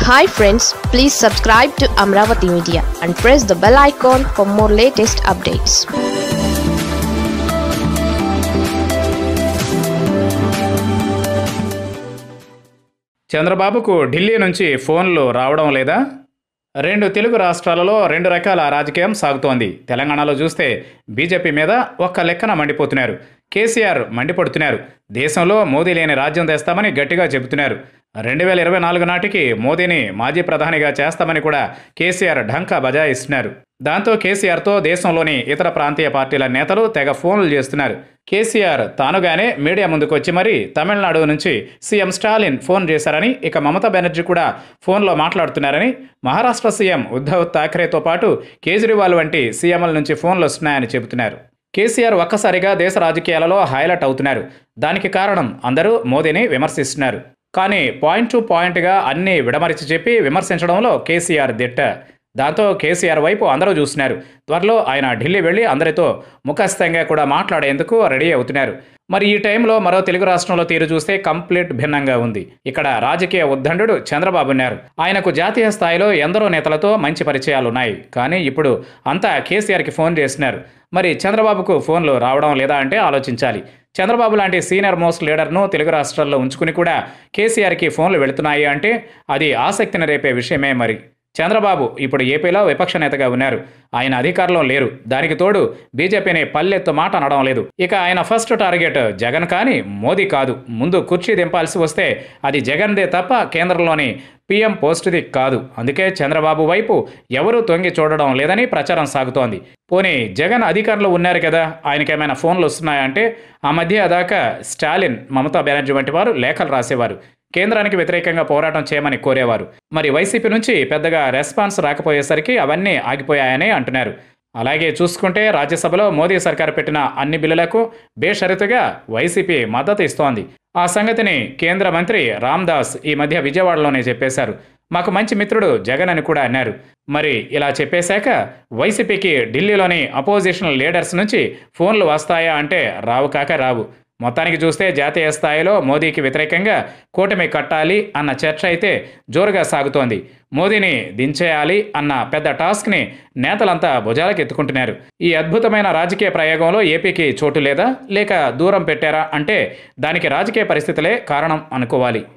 hi friends please subscribe to Amaravati media and press the bell icon for more latest updates చంద్రబాబుకు ఢిల్లీ నుంచి ఫోన్లు రావడం లేదా రెండు తెలుగు రాష్ట్రాలలో రెండు రకాల రాజకీయం సాగుతోంది తెలంగాణలో చూస్తే బీజేపీ మీద ఒక్క లెక్కన మండిపోతున్నారు కేసీఆర్ మండిపడుతున్నారు దేశంలో మోదీ లేని రాజ్యం తెస్తామని గట్టిగా చెబుతున్నారు రెండు వేల ఇరవై నాలుగు నాటికి మోదీని మాజీ ప్రధానిగా చేస్తామని కూడా కేసీఆర్ ఢంకా బజాయిస్తున్నారు దాంతో కేసీఆర్తో దేశంలోని ఇతర ప్రాంతీయ పార్టీల నేతలు తెగ ఫోన్లు చేస్తున్నారు కేసీఆర్ తానుగానే మీడియా ముందుకు వచ్చి మరీ తమిళనాడు నుంచి సీఎం స్టాలిన్ ఫోన్ చేశారని ఇక మమతా బెనర్జీ కూడా ఫోన్లో మాట్లాడుతున్నారని మహారాష్ట్ర సీఎం ఉద్ధవ్ థాక్రేతో పాటు కేజ్రీవాల్ వంటి సీఎంల నుంచి ఫోన్లు వస్తున్నాయని చెబుతున్నారు కేసీఆర్ ఒక్కసారిగా దేశ రాజకీయాలలో హైలైట్ అవుతున్నారు దానికి కారణం అందరూ మోదీని విమర్శిస్తున్నారు కానీ పాయింట్ టు పాయింట్గా అన్నీ విడమరిచి చెప్పి విమర్శించడంలో కేసీఆర్ దిట్ట దాంతో కేసీఆర్ వైపు అందరూ చూస్తున్నారు త్వరలో ఆయన ఢిల్లీ వెళ్ళి అందరితో ముఖస్థంగా కూడా మాట్లాడేందుకు రెడీ అవుతున్నారు మరి ఈ టైంలో మరో తెలుగు రాష్ట్రంలో తీరు చూస్తే కంప్లీట్ భిన్నంగా ఉంది ఇక్కడ రాజకీయ ఉద్దండు చంద్రబాబు ఉన్నారు ఆయనకు జాతీయ స్థాయిలో ఎందరో నేతలతో మంచి పరిచయాలు ఉన్నాయి కానీ ఇప్పుడు అంతా కేసీఆర్కి ఫోన్ చేస్తున్నారు మరి చంద్రబాబుకు ఫోన్లు రావడం లేదా అంటే ఆలోచించాలి చంద్రబాబు లాంటి సీనియర్ మోస్ట్ లీడర్ను తెలుగు రాష్ట్రాల్లో ఉంచుకుని కూడా కేసీఆర్కి ఫోన్లు వెళుతున్నాయి అంటే అది ఆసక్తిని రేపే విషయమే మరి చంద్రబాబు ఇప్పుడు ఏపీలో విపక్ష నేతగా ఉన్నారు ఆయన అధికారంలో లేరు దానికి తోడు బీజేపీని పల్లెత్తు మాట అనడం లేదు ఇక ఆయన ఫస్ట్ టార్గెట్ జగన్ కానీ మోదీ కాదు ముందు కుర్చీ దింపాల్సి వస్తే అది జగన్దే తప్ప కేంద్రంలోని పీఎం పోస్టుది కాదు అందుకే చంద్రబాబు వైపు ఎవరూ తొంగి చూడడం లేదని ప్రచారం సాగుతోంది పోనీ జగన్ అధికారంలో ఉన్నారు కదా ఆయనకేమైనా ఫోన్లు వస్తున్నాయంటే ఆ మధ్య దాకా స్టాలిన్ మమతా బెనర్జీ వంటి వారు లేఖలు రాసేవారు కేంద్రానికి వ్యతిరేకంగా పోరాటం చేయమని కోరేవారు మరి వైసీపీ నుంచి పెద్దగా రెస్పాన్స్ రాకపోయేసరికి అవన్నీ ఆగిపోయాయని అంటున్నారు అలాగే చూసుకుంటే రాజ్యసభలో మోదీ సర్కార్ పెట్టిన అన్ని బిల్లులకు బేషరతుగా వైసీపీ మద్దతు ఇస్తోంది ఆ సంగతిని కేంద్ర మంత్రి రామ్దాస్ ఈ మధ్య విజయవాడలోనే చెప్పేశారు మాకు మంచి మిత్రుడు జగన్ అని కూడా అన్నారు మరి ఇలా చెప్పేశాక వైసీపీకి ఢిల్లీలోని అపోజిషన్ లీడర్స్ నుంచి ఫోన్లు వస్తాయా అంటే రావు కాక రావు మొత్తానికి చూస్తే జాతీయ స్థాయిలో మోదీకి వ్యతిరేకంగా కూటమి కట్టాలి అన్న చర్చ అయితే జోరుగా సాగుతోంది మోదీని దించేయాలి అన్న పెద్ద టాస్క్ని నేతలంతా భుజాలకు ఎత్తుకుంటున్నారు ఈ అద్భుతమైన రాజకీయ ప్రయోగంలో ఏపీకి చోటు లేదా లేక దూరం పెట్టారా అంటే దానికి రాజకీయ పరిస్థితులే కారణం అనుకోవాలి